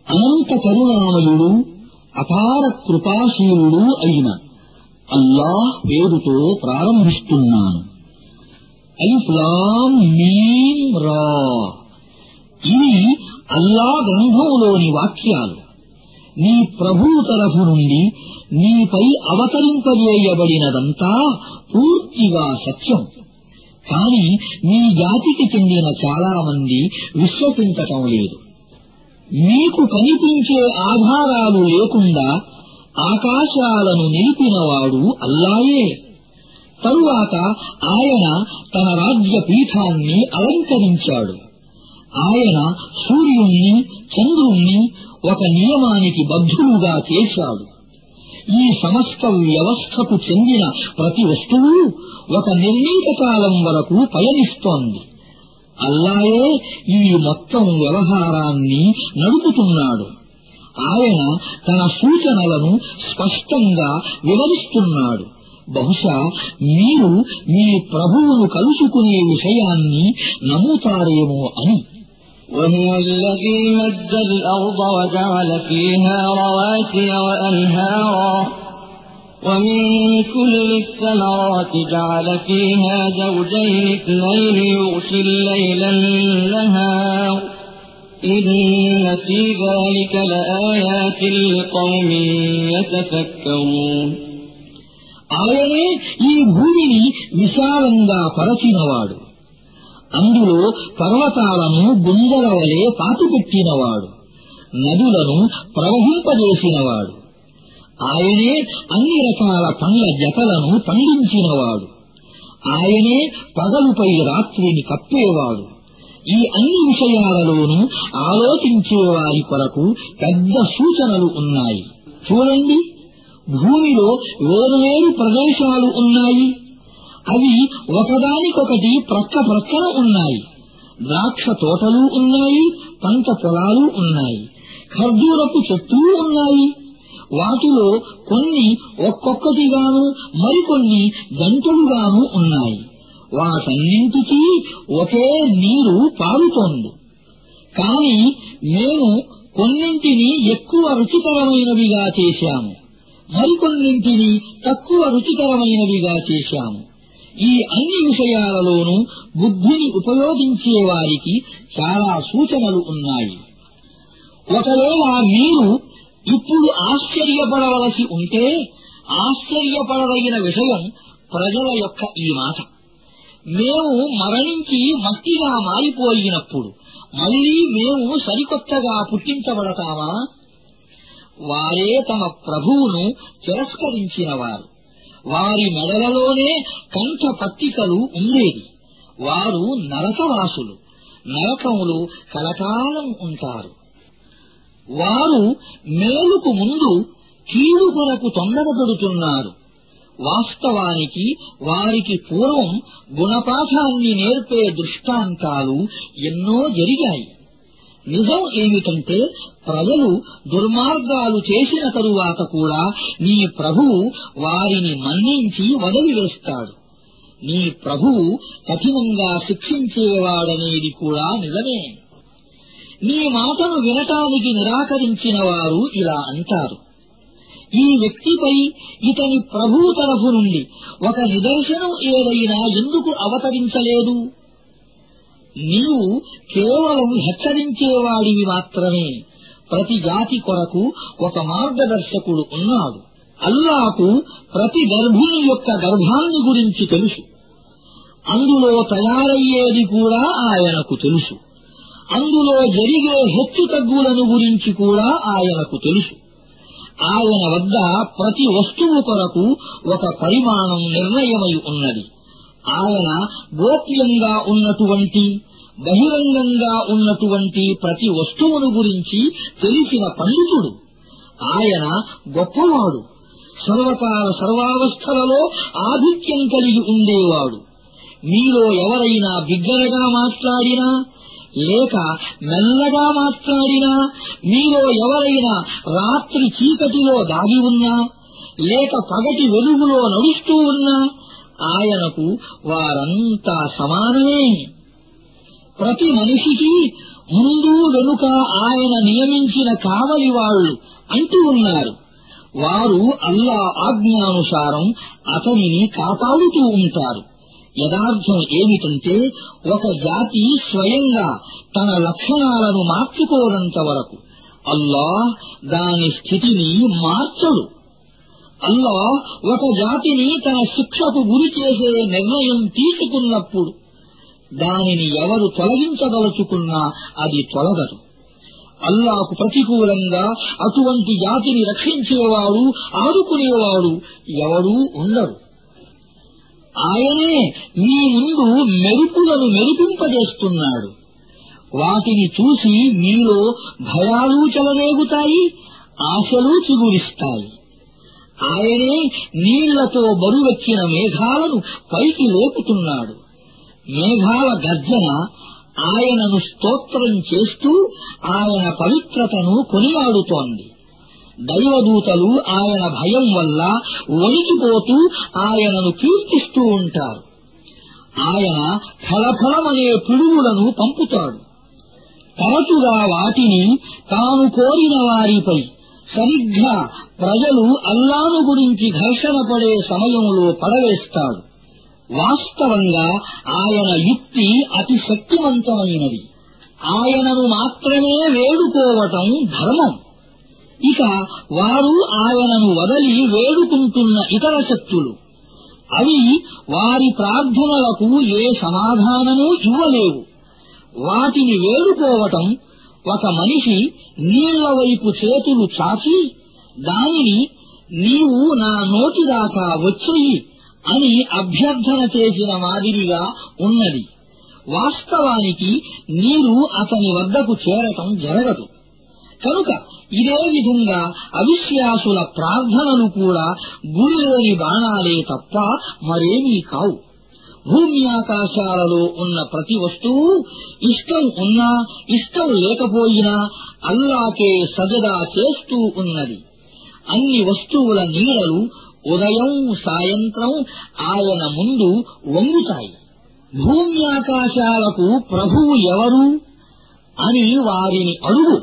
అనంత కరుణామయుడు అపార కృపాశీలుడు అయిన అల్లాహ్ పేరుతో ప్రారంభిస్తున్నాను అలిఫ్లాం మీం రా ఇవి అల్లా గ్రంథంలోని వాక్యాలు నీ ప్రభువు తరఫు నుండి నీపై అవతరింపజేయబడినదంతా పూర్తిగా సత్యం కాని నీ జాతికి చెందిన చాలా మంది విశ్వసించటం లేదు మీకు కనిపించే ఆధారాలు లేకుండా ఆకాశాలను నిలిపినవాడు అల్లాయే తరువాత ఆయన తన రాజ్య పీఠాన్ని అలంకరించాడు ఆయన సూర్యుణ్ణి చంద్రుణ్ణి ఒక నియమానికి బద్ధులుగా చేశాడు ఈ సమస్త వ్యవస్థకు చెందిన ప్రతి వస్తువు ఒక నిర్ణీత కాలం వరకు పయనిస్తోంది అల్లాయే ఈ మొత్తం వ్యవహారాన్ని నడుపుతున్నాడు ఆయన తన సూచనలను స్పష్టంగా వివరిస్తున్నాడు బహుశా మీరు మీ ప్రభువును కలుసుకునే విషయాన్ని నమ్ముతారేమో అని وهو الذي مد الأرض وجعل فيها رواسي وأنهارا ومن كل الثمرات جعل فيها زوجين اثنين يغشي الليل النهار إن في ذلك لآيات لقوم يتفكرون ఆయనే ఈ భూమిని విశాలంగా పరచినవాడు అందులో పర్వతాలను గుంజల వలె పాతిపెట్టినవాడు నదులను ప్రవహింపజేసినవాడు ఆయనే అన్ని రకాల పండ్ల జతలను పండించినవాడు ఆయనే పగలుపై రాత్రిని కప్పేవాడు ఈ అన్ని విషయాలలోనూ ఆలోచించే వారి కొరకు పెద్ద సూచనలు ఉన్నాయి చూడండి భూమిలో వేరువేరు ప్రదేశాలు ఉన్నాయి అవి ఒకదానికొకటి ప్రక్క ప్రక్కన ఉన్నాయి ద్రాక్ష తోటలు ఉన్నాయి పంట పొలాలు ఉన్నాయి ఖర్జూరపు చెట్లు ఉన్నాయి వాటిలో కొన్ని ఒక్కొక్కటిగాను మరికొన్ని గంటలుగాను ఉన్నాయి వాటన్నింటికీ ఒకే నీరు పారుతోంది కాని మేము కొన్నింటిని ఎక్కువ రుచికరమైనవిగా చేశాము మరికొన్నింటిని తక్కువ రుచికరమైనవిగా చేశాము ఈ అన్ని విషయాలలోనూ బుద్ధిని ఉపయోగించే వారికి చాలా సూచనలు ఉన్నాయి ఒకవేళ మీరు ఇప్పుడు ఆశ్చర్యపడవలసి ఉంటే ఆశ్చర్యపడదగిన విషయం ప్రజల యొక్క ఈ మాట మేము మరణించి మట్టిగా మారిపోయినప్పుడు మళ్లీ మేము సరికొత్తగా పుట్టించబడతామా వారే తమ ప్రభువును తిరస్కరించినవారు వారి మెడలలోనే కంఠ పట్టికలు ఉండేది వారు నరకవాసులు నరకములు కలకాలం ఉంటారు వారు మేలుకు ముందు కీడు కొరకు తొందరపడుతున్నారు వాస్తవానికి వారికి పూర్వం గుణపాఠాన్ని నేర్పే దృష్టాంతాలు ఎన్నో జరిగాయి నిజం ఏమిటంటే ప్రజలు దుర్మార్గాలు చేసిన తరువాత కూడా నీ ప్రభువు వారిని మన్నించి వదిలివేస్తాడు నీ ప్రభువు కఠినంగా శిక్షించేవాడనేది కూడా నిజమే నీ మాటను వినటానికి నిరాకరించిన వారు ఇలా అంటారు ఈ వ్యక్తిపై ఇతని ప్రభువు తరఫు నుండి ఒక నిదర్శనం ఏదైనా ఎందుకు అవతరించలేదు నీవు కేవలం హెచ్చరించేవాడివి మాత్రమే ప్రతి జాతి కొరకు ఒక మార్గదర్శకుడు ఉన్నాడు అల్లాకు ప్రతి గర్భిణి యొక్క గర్భాన్ని గురించి తెలుసు అందులో తయారయ్యేది కూడా ఆయనకు తెలుసు అందులో జరిగే హెచ్చు తగ్గులను గురించి కూడా ఆయనకు తెలుసు ఆయన వద్ద ప్రతి వస్తువు కొరకు ఒక పరిమాణం నిర్ణయమై ఉన్నది ఆయన గోప్యంగా ఉన్నటువంటి బహిరంగంగా ఉన్నటువంటి ప్రతి వస్తువును గురించి తెలిసిన పండితుడు ఆయన గొప్పవాడు సర్వకాల సర్వావస్థలలో ఆధిక్యం కలిగి ఉండేవాడు మీలో ఎవరైనా బిగ్గరగా మాట్లాడినా లేక మెల్లగా మాట్లాడినా మీలో ఎవరైనా రాత్రి చీకటిలో దాగి ఉన్నా లేక పగటి వెలుగులో నడుస్తూ ఉన్నా ఆయనకు వారంతా సమానమే ప్రతి మనిషికి ముందు వెనుక ఆయన నియమించిన కావలి వాళ్ళు అంటూ ఉన్నారు వారు అల్లా ఆజ్ఞానుసారం అతనిని కాపాడుతూ ఉంటారు యథార్థం ఏమిటంటే ఒక జాతి స్వయంగా తన లక్షణాలను మార్చుకోనంత వరకు అల్లాహ్ దాని స్థితిని మార్చడు అల్లాహ్ ఒక జాతిని తన శిక్షకు గురి చేసే నిర్ణయం తీసుకున్నప్పుడు దానిని ఎవరు తొలగించదలుచుకున్నా అది తొలగదు అల్లాకు ప్రతికూలంగా అటువంటి జాతిని రక్షించేవాడు ఆదుకునేవాడు ఎవడూ ఉండడు ఆయనే మీ ముందు మెరుపులను మెరిపింపజేస్తున్నాడు వాటిని చూసి మీలో భయాలు చెలరేగుతాయి ఆశలు చిగురిస్తాయి ఆయనే నీళ్లతో బరువెక్కిన మేఘాలను పైకి లేపుతున్నాడు మేఘాల గర్జన ఆయనను స్తోత్రం చేస్తూ ఆయన పవిత్రతను కొనియాడుతోంది దైవదూతలు ఆయన భయం వల్ల వణికిపోతూ ఆయనను కీర్తిస్తూ ఉంటారు ఆయన ఫలఫలమనే పిడుగులను పంపుతాడు తరచుగా వాటిని తాను కోరిన వారిపై సరిగ్గా ప్రజలు అల్లాను గురించి ఘర్షణ పడే సమయంలో పడవేస్తాడు వాస్తవంగా ఆయన యుక్తి అతి శక్తివంతమైనది ఆయనను మాత్రమే వేడుకోవటం ధర్మం ఇక వారు ఆయనను వదలి వేడుకుంటున్న ఇతర శక్తులు అవి వారి ప్రార్థనలకు ఏ సమాధానమూ ఇవ్వలేవు వాటిని వేడుకోవటం ఒక మనిషి నీళ్ల వైపు చేతులు చాచి దానిని నీవు నా నోటిదాకా వచ్చేయి అని అభ్యర్థన చేసిన మాదిరిగా ఉన్నది వాస్తవానికి నీరు అతని వద్దకు చేరటం జరగదు కనుక ఇదే విధంగా అవిశ్వాసుల ప్రార్థనలు కూడా గురిలోని బాణాలే తప్ప మరేమీ కావు భూమి ఆకాశాలలో ఉన్న ప్రతి వస్తువు ఇష్టం ఉన్నా ఇష్టం లేకపోయినా అల్లాకే సజదా చేస్తూ ఉన్నది అన్ని వస్తువుల నీడలు ఉదయం సాయంత్రం ఆయన ముందు వంగుతాయి భూమి ఆకాశాలకు ప్రభువు ఎవరు అని వారిని అడుగు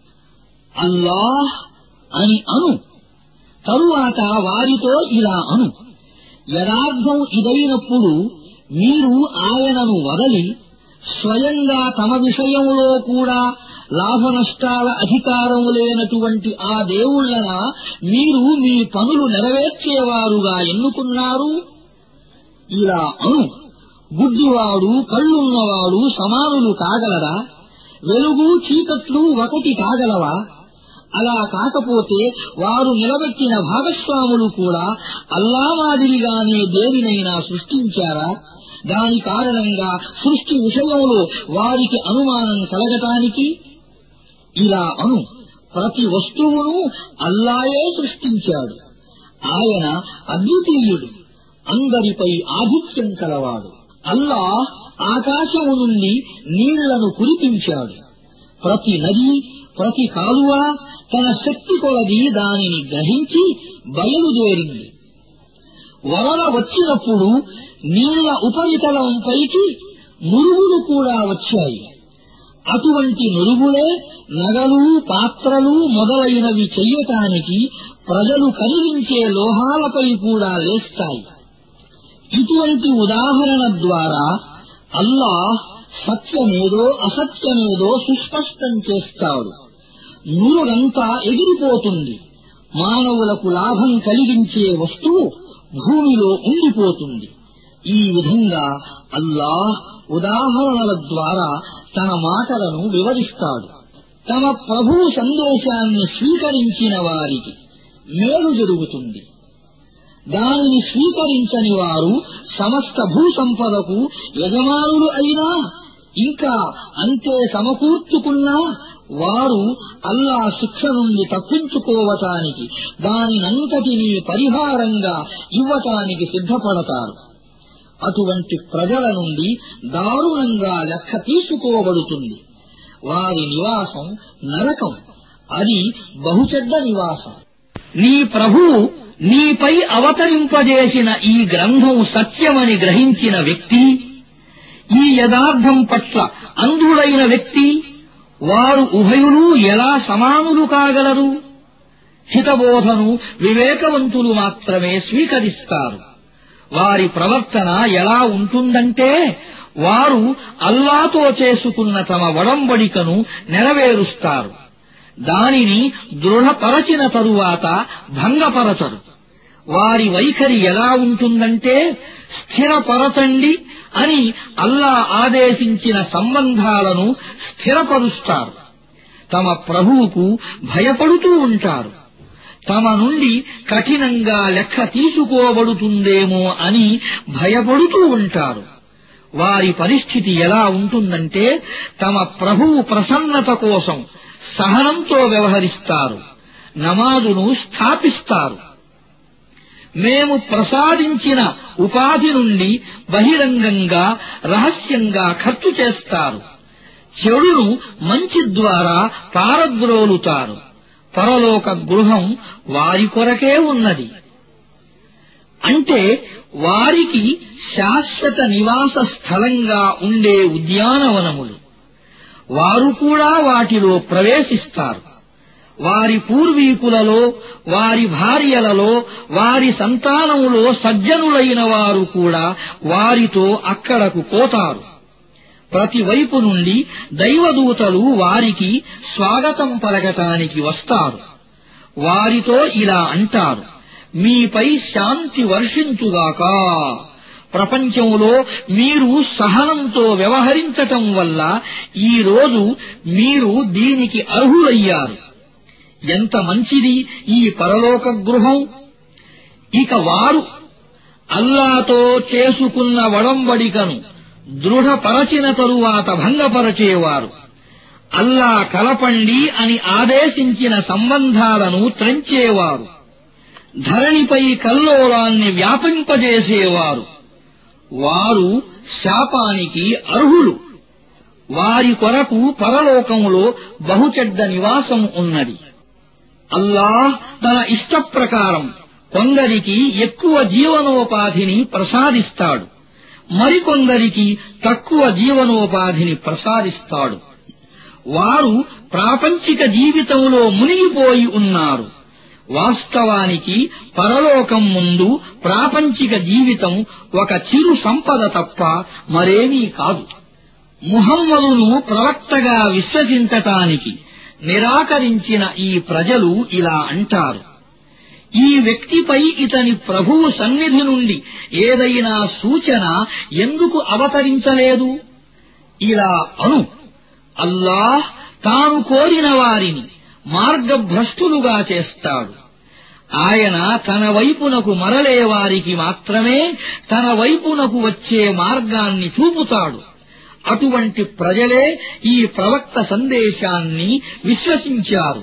అల్లాహ్ అని అను తరువాత వారితో ఇలా అను యథార్థం ఇదైనప్పుడు మీరు ఆయనను వదలి స్వయంగా తమ విషయంలో కూడా లాభనష్టాల అధికారం లేనటువంటి ఆ దేవుళ్లన మీరు మీ పనులు నెరవేర్చేవారుగా ఎన్నుకున్నారు ఇలా అను గుడ్డివాడు కళ్ళున్నవాడు సమానులు కాగలరా వెలుగు చీకట్లు ఒకటి కాగలవా అలా కాకపోతే వారు నిలబెట్టిన భాగస్వాములు కూడా అల్లా మాదిరిగానే దేనినైనా సృష్టించారా దాని కారణంగా సృష్టి విషయంలో వారికి అనుమానం కలగటానికి ఇలా అను ప్రతి వస్తువును అల్లాయే సృష్టించాడు ఆయన అద్వితీయుడు అందరిపై ఆధిక్యం కలవాడు అల్లాహ్ ఆకాశము నుండి నీళ్లను కురిపించాడు ప్రతి నది ప్రతి కాలువ తన శక్తి కొలది దానిని గ్రహించి బయలుదేరింది వరద వచ్చినప్పుడు నీళ్ల ఉపరితలం పైకి నురుగులు కూడా వచ్చాయి అటువంటి నురుగులే నగలు పాత్రలు మొదలైనవి చెయ్యటానికి ప్రజలు కరిగించే లోహాలపై కూడా లేస్తాయి ఇటువంటి ఉదాహరణ ద్వారా అల్లాహ్ సత్యమేదో అసత్యమేదో సుస్పష్టం చేస్తాడు నురుగంతా ఎగిరిపోతుంది మానవులకు లాభం కలిగించే వస్తువు భూమిలో ఉండిపోతుంది ఈ విధంగా అల్లాహ్ ఉదాహరణల ద్వారా తన మాటలను వివరిస్తాడు తమ ప్రభువు సందేశాన్ని స్వీకరించిన వారికి మేలు జరుగుతుంది దానిని స్వీకరించని వారు సమస్త భూసంపదకు యజమానులు అయినా ఇంకా అంతే సమకూర్చుకున్నా వారు అల్లా శిక్ష నుండి తప్పించుకోవటానికి దానినంతటినీ పరిహారంగా ఇవ్వటానికి సిద్ధపడతారు అటువంటి ప్రజల నుండి దారుణంగా లెక్క తీసుకోబడుతుంది వారి నివాసం నరకం అది బహుచెడ్డ నివాసం నీ ప్రభువు నీపై అవతరింపజేసిన ఈ గ్రంథం సత్యమని గ్రహించిన వ్యక్తి ఈ యథార్థం పట్ల అంధుడైన వ్యక్తి వారు ఉభయులు ఎలా సమానులు కాగలరు హితబోధను వివేకవంతులు మాత్రమే స్వీకరిస్తారు వారి ప్రవర్తన ఎలా ఉంటుందంటే వారు అల్లాతో చేసుకున్న తమ ఒడంబడికను నెరవేరుస్తారు దానిని దృఢపరచిన తరువాత భంగపరచరు వారి వైఖరి ఎలా ఉంటుందంటే స్థిరపరచండి అని అల్లా ఆదేశించిన సంబంధాలను స్థిరపరుస్తారు తమ ప్రభువుకు భయపడుతూ ఉంటారు తమ నుండి కఠినంగా లెక్క తీసుకోబడుతుందేమో అని భయపడుతూ ఉంటారు వారి పరిస్థితి ఎలా ఉంటుందంటే తమ ప్రభువు ప్రసన్నత కోసం సహనంతో వ్యవహరిస్తారు నమాజును స్థాపిస్తారు మేము ప్రసాదించిన ఉపాధి నుండి బహిరంగంగా రహస్యంగా ఖర్చు చేస్తారు చెడును మంచి ద్వారా పారద్రోలుతారు పరలోక గృహం వారి కొరకే ఉన్నది అంటే వారికి శాశ్వత నివాస స్థలంగా ఉండే ఉద్యానవనములు వారు కూడా వాటిలో ప్రవేశిస్తారు వారి పూర్వీకులలో వారి భార్యలలో వారి సంతానములో సజ్జనులైన వారు కూడా వారితో అక్కడకు పోతారు ప్రతి వైపు నుండి దైవదూతలు వారికి స్వాగతం పలకటానికి వస్తారు వారితో ఇలా అంటారు మీపై శాంతి వర్షించుగాక ప్రపంచంలో మీరు సహనంతో వ్యవహరించటం వల్ల ఈ రోజు మీరు దీనికి అర్హులయ్యారు ఎంత మంచిది ఈ పరలోక గృహం ఇక వారు అల్లాతో చేసుకున్న వడంబడికను దృఢపరచిన తరువాత భంగపరచేవారు అల్లా కలపండి అని ఆదేశించిన సంబంధాలను త్రెంచేవారు ధరణిపై కల్లోలాన్ని వ్యాపింపజేసేవారు వారు శాపానికి అర్హులు వారి కొరకు పరలోకంలో బహుచెడ్డ నివాసం ఉన్నది అల్లాహ్ తన ఇష్టప్రకారం కొందరికి ఎక్కువ జీవనోపాధిని ప్రసాదిస్తాడు మరికొందరికి తక్కువ జీవనోపాధిని ప్రసాదిస్తాడు వారు ప్రాపంచిక జీవితంలో మునిగిపోయి ఉన్నారు వాస్తవానికి పరలోకం ముందు ప్రాపంచిక జీవితం ఒక చిరు సంపద తప్ప మరేమీ కాదు ముహమ్మదును ప్రవక్తగా విశ్వసించటానికి నిరాకరించిన ఈ ప్రజలు ఇలా అంటారు ఈ వ్యక్తిపై ఇతని ప్రభువు సన్నిధి నుండి ఏదైనా సూచన ఎందుకు అవతరించలేదు ఇలా అను అల్లాహ్ తాను కోరిన వారిని మార్గభ్రష్టులుగా చేస్తాడు ఆయన తన వైపునకు మరలే వారికి మాత్రమే తన వైపునకు వచ్చే మార్గాన్ని చూపుతాడు అటువంటి ప్రజలే ఈ ప్రవక్త సందేశాన్ని విశ్వసించారు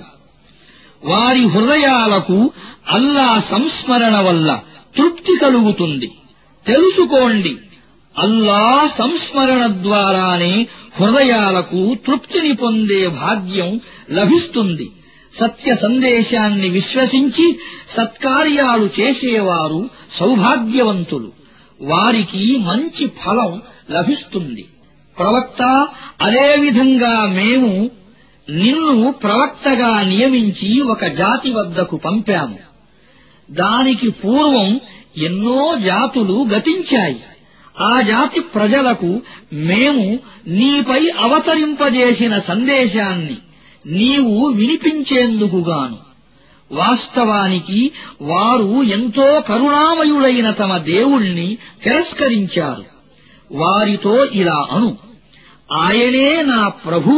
వారి హృదయాలకు అల్లా సంస్మరణ వల్ల తృప్తి కలుగుతుంది తెలుసుకోండి అల్లా సంస్మరణ ద్వారానే హృదయాలకు తృప్తిని పొందే భాగ్యం లభిస్తుంది సత్య సందేశాన్ని విశ్వసించి సత్కార్యాలు చేసేవారు సౌభాగ్యవంతులు వారికి మంచి ఫలం లభిస్తుంది ప్రవక్త అదేవిధంగా మేము నిన్ను ప్రవక్తగా నియమించి ఒక జాతి వద్దకు పంపాము దానికి పూర్వం ఎన్నో జాతులు గతించాయి ఆ జాతి ప్రజలకు మేము నీపై అవతరింపజేసిన సందేశాన్ని నీవు వినిపించేందుకుగాను వాస్తవానికి వారు ఎంతో కరుణామయుడైన తమ దేవుణ్ణి తిరస్కరించారు వారితో ఇలా అను ఆయనే నా ప్రభు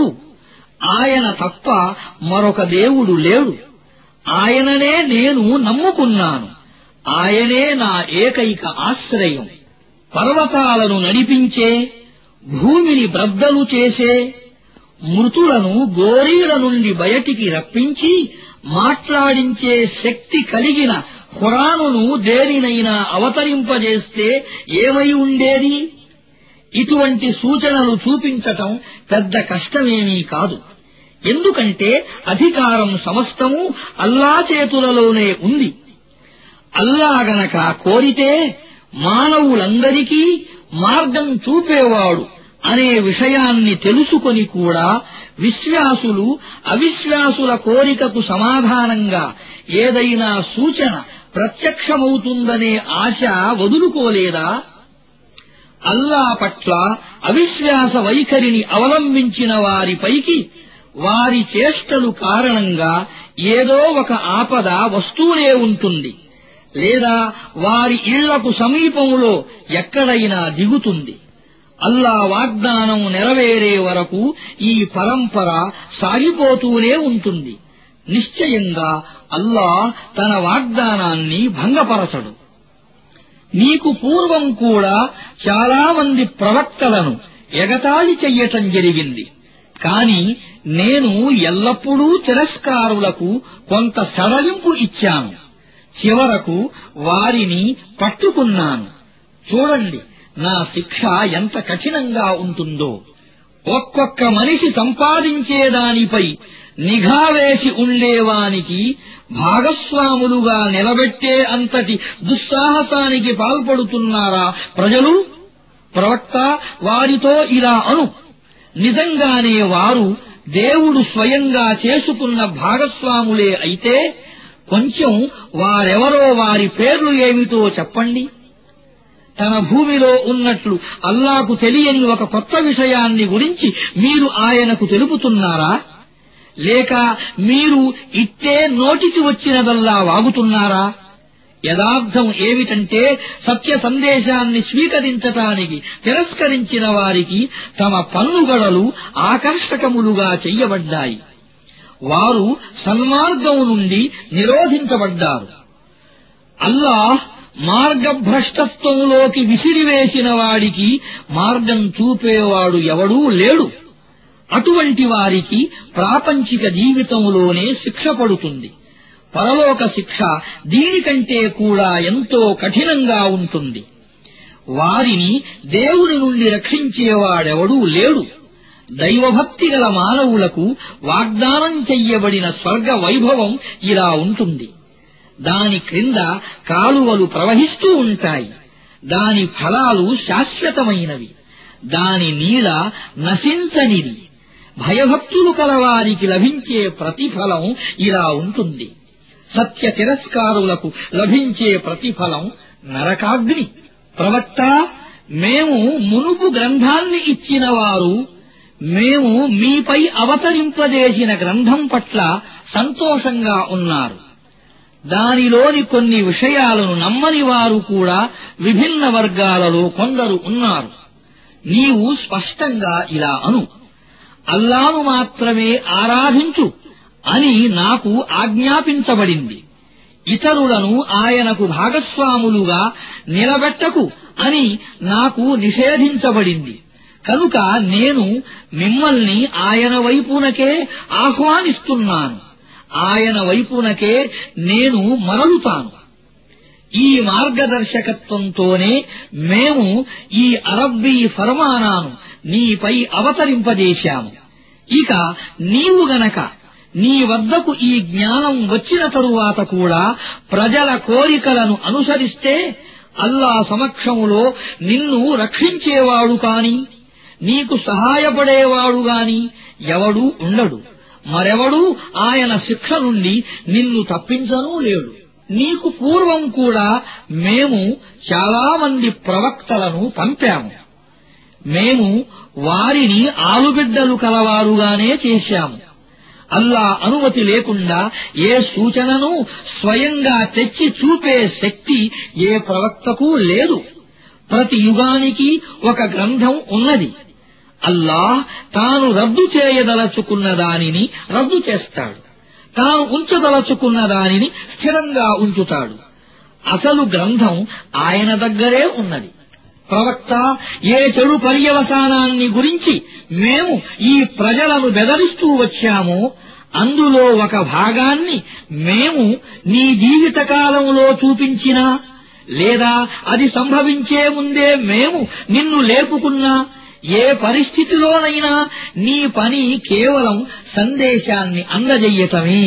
ఆయన తప్ప మరొక దేవుడు లేడు ఆయననే నేను నమ్ముకున్నాను ఆయనే నా ఏకైక ఆశ్రయం పర్వతాలను నడిపించే భూమిని బ్రద్దలు చేసే మృతులను గోరీల నుండి బయటికి రప్పించి మాట్లాడించే శక్తి కలిగిన ఖురానును దేనినైనా అవతరింపజేస్తే ఏమై ఉండేది ఇటువంటి సూచనలు చూపించటం పెద్ద కష్టమేమీ కాదు ఎందుకంటే అధికారం సమస్తము అల్లా చేతులలోనే ఉంది అల్లా గనక కోరితే మానవులందరికీ మార్గం చూపేవాడు అనే విషయాన్ని తెలుసుకొని కూడా విశ్వాసులు అవిశ్వాసుల కోరికకు సమాధానంగా ఏదైనా సూచన ప్రత్యక్షమవుతుందనే ఆశ వదులుకోలేదా అల్లా పట్ల అవిశ్వాస వైఖరిని అవలంబించిన వారిపైకి వారి చేష్టలు కారణంగా ఏదో ఒక ఆపద వస్తూనే ఉంటుంది లేదా వారి ఇళ్లకు సమీపంలో ఎక్కడైనా దిగుతుంది అల్లా వాగ్దానం నెరవేరే వరకు ఈ పరంపర సాగిపోతూనే ఉంటుంది నిశ్చయంగా అల్లా తన వాగ్దానాన్ని భంగపరచడు నీకు పూర్వం కూడా చాలామంది ప్రవక్తలను ఎగతాళి చెయ్యటం జరిగింది కాని నేను ఎల్లప్పుడూ తిరస్కారులకు కొంత సడలింపు ఇచ్చాను చివరకు వారిని పట్టుకున్నాను చూడండి నా శిక్ష ఎంత కఠినంగా ఉంటుందో ఒక్కొక్క మనిషి సంపాదించేదానిపై నిఘా వేసి ఉండేవానికి భాగస్వాములుగా నిలబెట్టే అంతటి దుస్సాహసానికి పాల్పడుతున్నారా ప్రజలు ప్రవక్త వారితో ఇలా అను నిజంగానే వారు దేవుడు స్వయంగా చేసుకున్న భాగస్వాములే అయితే కొంచెం వారెవరో వారి పేర్లు ఏమిటో చెప్పండి తన భూమిలో ఉన్నట్లు అల్లాకు తెలియని ఒక కొత్త విషయాన్ని గురించి మీరు ఆయనకు తెలుపుతున్నారా లేక మీరు ఇట్టే నోటికి వచ్చినదల్లా వాగుతున్నారా యథార్థం ఏమిటంటే సత్య సందేశాన్ని స్వీకరించటానికి తిరస్కరించిన వారికి తమ పన్నుగడలు ఆకర్షకములుగా చెయ్యబడ్డాయి వారు సన్మార్గం నుండి నిరోధించబడ్డారు అల్లాహ్ మార్గభ్రష్టత్వంలోకి విసిరివేసిన వాడికి మార్గం చూపేవాడు ఎవడూ లేడు అటువంటి వారికి ప్రాపంచిక జీవితంలోనే శిక్ష పడుతుంది పరలోక శిక్ష దీనికంటే కూడా ఎంతో కఠినంగా ఉంటుంది వారిని దేవుని నుండి రక్షించేవాడెవడూ లేడు దైవభక్తి గల మానవులకు వాగ్దానం చెయ్యబడిన స్వర్గ వైభవం ఇలా ఉంటుంది దాని క్రింద కాలువలు ప్రవహిస్తూ ఉంటాయి దాని ఫలాలు శాశ్వతమైనవి దాని నీడ నశించనిది భయభక్తులు కలవారికి లభించే ప్రతిఫలం ఇలా ఉంటుంది సత్య తిరస్కారులకు లభించే ప్రతిఫలం నరకాగ్ని ప్రవక్త మేము మునుపు గ్రంథాన్ని ఇచ్చిన వారు మేము మీపై అవతరింపజేసిన గ్రంథం పట్ల సంతోషంగా ఉన్నారు దానిలోని కొన్ని విషయాలను నమ్మని వారు కూడా విభిన్న వర్గాలలో కొందరు ఉన్నారు నీవు స్పష్టంగా ఇలా అను అల్లాను మాత్రమే ఆరాధించు అని నాకు ఆజ్ఞాపించబడింది ఇతరులను ఆయనకు భాగస్వాములుగా నిలబెట్టకు అని నాకు నిషేధించబడింది కనుక నేను మిమ్మల్ని ఆయన వైపునకే ఆహ్వానిస్తున్నాను ఆయన వైపునకే నేను మరలుతాను ఈ మార్గదర్శకత్వంతోనే మేము ఈ అరబ్బీ ఫర్మానాను నీపై అవతరింపజేశాము ఇక నీవు గనక నీ వద్దకు ఈ జ్ఞానం వచ్చిన తరువాత కూడా ప్రజల కోరికలను అనుసరిస్తే అల్లా సమక్షములో నిన్ను రక్షించేవాడు కాని నీకు సహాయపడేవాడు గాని ఎవడూ ఉండడు మరెవడూ ఆయన శిక్ష నుండి నిన్ను తప్పించనూ లేడు నీకు పూర్వం కూడా మేము చాలామంది ప్రవక్తలను పంపాము మేము వారిని ఆలుబిడ్డలు కలవారుగానే చేశాము అల్లా అనుమతి లేకుండా ఏ సూచనను స్వయంగా తెచ్చి చూపే శక్తి ఏ ప్రవక్తకు లేదు ప్రతి యుగానికి ఒక గ్రంథం ఉన్నది అల్లాహ్ తాను రద్దు చేయదలచుకున్న దానిని రద్దు చేస్తాడు తాను ఉంచదలచుకున్న దానిని స్థిరంగా ఉంచుతాడు అసలు గ్రంథం ఆయన దగ్గరే ఉన్నది ప్రవక్త ఏ చెడు పర్యవసానాన్ని గురించి మేము ఈ ప్రజలను బెదరిస్తూ వచ్చామో అందులో ఒక భాగాన్ని మేము నీ జీవితకాలంలో చూపించినా లేదా అది సంభవించే ముందే మేము నిన్ను లేపుకున్నా ఏ పరిస్థితిలోనైనా నీ పని కేవలం సందేశాన్ని అందజెయ్యటమే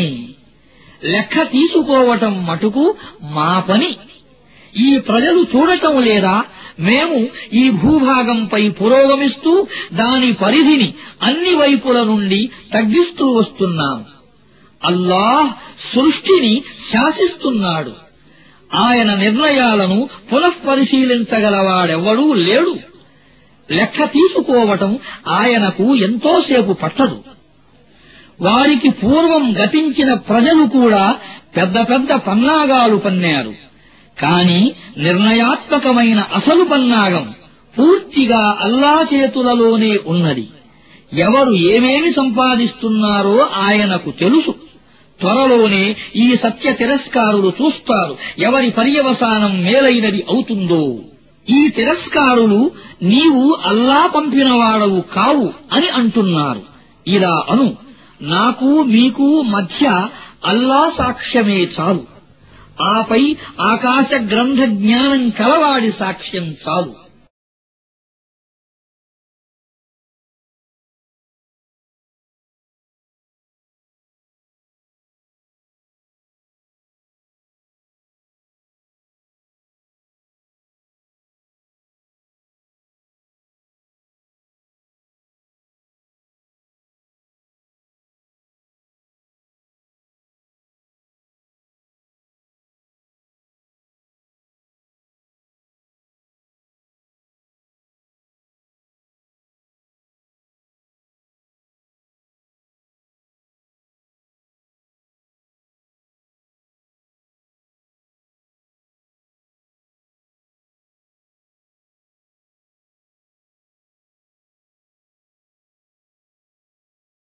లెక్క తీసుకోవటం మటుకు మా పని ఈ ప్రజలు చూడటం లేదా మేము ఈ భూభాగంపై పురోగమిస్తూ దాని పరిధిని అన్ని వైపుల నుండి తగ్గిస్తూ వస్తున్నాము అల్లాహ్ సృష్టిని శాసిస్తున్నాడు ఆయన నిర్ణయాలను పునఃపరిశీలించగలవాడెవ్వడూ లేడు లెక్క తీసుకోవటం ఆయనకు ఎంతోసేపు పట్టదు వారికి పూర్వం గతించిన ప్రజలు కూడా పెద్ద పెద్ద పన్నాగాలు పన్నారు కాని నిర్ణయాత్మకమైన అసలు పన్నాగం పూర్తిగా అల్లా చేతులలోనే ఉన్నది ఎవరు ఏమేమి సంపాదిస్తున్నారో ఆయనకు తెలుసు త్వరలోనే ఈ సత్య తిరస్కారులు చూస్తారు ఎవరి పర్యవసానం మేలైనది అవుతుందో ఈ తిరస్కారులు నీవు అల్లా పంపినవాడవు కావు అని అంటున్నారు ఇలా అను నాకు మీకు మధ్య అల్లా సాక్ష్యమే చాలు ఆపై ఆకాశ గ్రంథ జ్ఞానం కలవాడి సాక్ష్యం చాలు